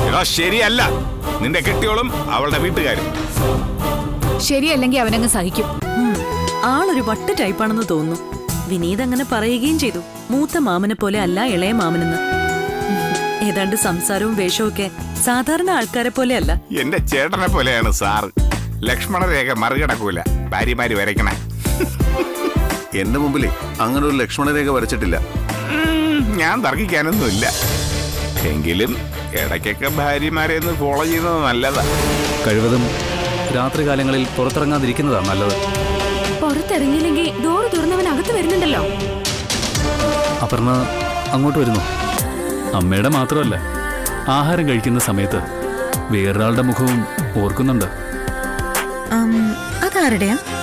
എടാ ശരിയല്ല നിന്റെ കെട്ടിയോളും അവളുടെ വീട്ടുകാരും ശരിയല്ലെങ്കിൽ അവനങ്ങ് സഹിക്കും ഉം. ആളൊരു വട്ട് ടൈപ്പാണെന്ന് തോന്നുന്നു വിനീത് അങ്ങനെ പറയുകയും ചെയ്തു മൂത്ത മാമനെ പോലെ അല്ല ഇളയ മാമനെന്ന് ഉം. ഏതാണ്ട് സംസാരവും വേഷവും ഒക്കെ സാധാരണ ആൾക്കാരെ പോലെ അല്ല എന്റെ ചേട്ടനെ പോലെയാണ് സാറ് ലക്ഷ്മണരേഖ മറികടക്കൂല ഭാര്യമാര് വരയ്ക്കണേ എന്റെ മുമ്പിലേ അങ്ങനെ ഒരു ലക്ഷ്മണരേഖ വരച്ചിട്ടില്ല ഉം, ഞാൻ തർക്കിക്കാനൊന്നുമില്ല എങ്കിലും ഇടയ്ക്കൊക്കെ ഭാര്യമാരെ ഒന്ന് ഫോളോ ചെയ്യുന്നത് നല്ലതാ കഴിവതും രാത്രികാലങ്ങളിൽ പുറത്തിറങ്ങാതിരിക്കുന്നതാണ് നല്ലത് പുറത്തിറങ്ങിയില്ലെങ്കിൽ ഡോറ് തുറന്നവൻ അകത്ത് വരുന്നുണ്ടല്ലോ അപർണ അങ്ങോട്ട് വരുന്നു അമ്മയുടെ മാത്രമല്ല ആഹാരം കഴിക്കുന്ന സമയത്ത് വേറൊരാളുടെ മുഖവും ഓർക്കുന്നുണ്ട് അതാരുടെയാ